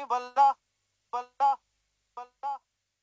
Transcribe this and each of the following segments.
பல்லா பல்லா பல்லா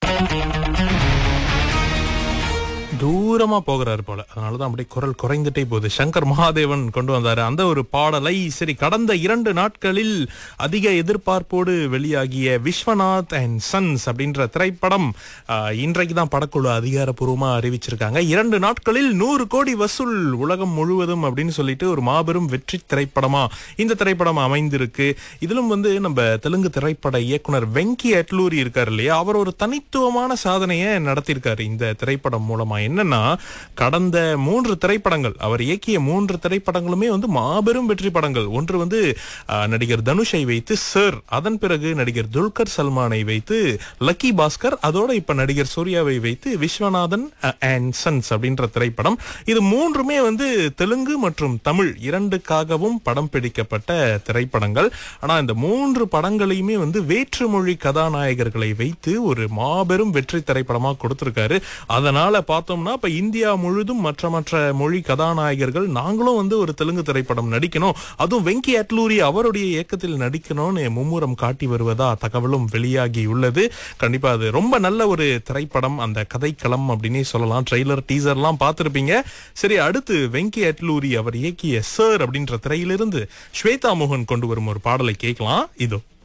தூரமா போகிறாரு போல அதனாலதான் அப்படியே குரல் குறைந்துட்டே போகுது சங்கர் மகாதேவன் கொண்டு வந்தாரு அந்த ஒரு பாடலை சரி கடந்த இரண்டு நாட்களில் அதிக எதிர்பார்ப்போடு வெளியாகிய விஸ்வநாத் அண்ட் சன்ஸ் அப்படின்ற திரைப்படம் ஆஹ், இன்றைக்கு தான் படக்குழு அதிகாரப்பூர்வமா அறிவிச்சிருக்காங்க இரண்டு நாட்களில் நூறு கோடி வசூல் உலகம் முழுவதும் அப்படின்னு சொல்லிட்டு ஒரு மாபெரும் வெற்றி திரைப்படமா இந்த திரைப்படம் அமைந்திருக்கு இதிலும் வந்து நம்ம தெலுங்கு திரைப்பட இயக்குனர் வெங்கி அட்லூரி இருக்காரு இல்லையா அவர் ஒரு தனித்துவமான சாதனையை நடத்தியிருக்காரு இந்த திரைப்படம் மூலமா என்னன்னா கடந்த மூன்று திரைப்படங்கள் அவர் இயக்கிய மூன்று திரைப்படங்களுமே வந்து மாபெரும் வெற்றி படங்கள் ஒன்று வந்து ஆஹ், நடிகர் தனுஷை வைத்து சர் அதன் பிறகு நடிகர் துல்கர் சல்மானை வைத்து லக்கி பாஸ்கர் அதோட இப்ப நடிகர் சூர்யாவை வைத்து விஸ்வநாதன் அண்ட் சன்ஸ் அப்படின்ற திரைப்படம் இது மூன்றுமே வந்து தெலுங்கு மற்றும் தமிழ் இரண்டுக்காகவும் படம் பிடிக்கப்பட்ட திரைப்படங்கள் ஆனா இந்த மூன்று படங்களையுமே வந்து வேற்றுமொழி கதாநாயகர்களை வைத்து ஒரு மாபெரும் வெற்றி திரைப்படமா கொடுத்திருக்காரு அதனால பார்த்தோம்னா இப்ப இந்தியா முழுதும் மற்ற மற்ற மொழி கதாநாயகர்கள் நாங்களும் வந்து ஒரு தெலுங்கு திரைப்படம் நடிக்கணும் அதுவும் வெங்கி அட்லூரி அவருடைய இயக்கத்தில் நடிக்கணும்னு மும்முரம் காட்டி வருவதா தகவலும் வெளியாகி உள்ளது கண்டிப்பா அது ரொம்ப நல்ல ஒரு திரைப்படம் அந்த கதைக்களம் அப்படின்னே சொல்லலாம் ட்ரெய்லர் டீசர்லாம் பார்த்திருப்பீங்க சரி அடுத்து வெங்கி அட்லூரி அவர் இயக்கிய சர் அப்படின்ற திரையிலிருந்து ஸ்வேதா மோகன் கொண்டு வரும் ஒரு பாடலை கேட்கலாம் இதோ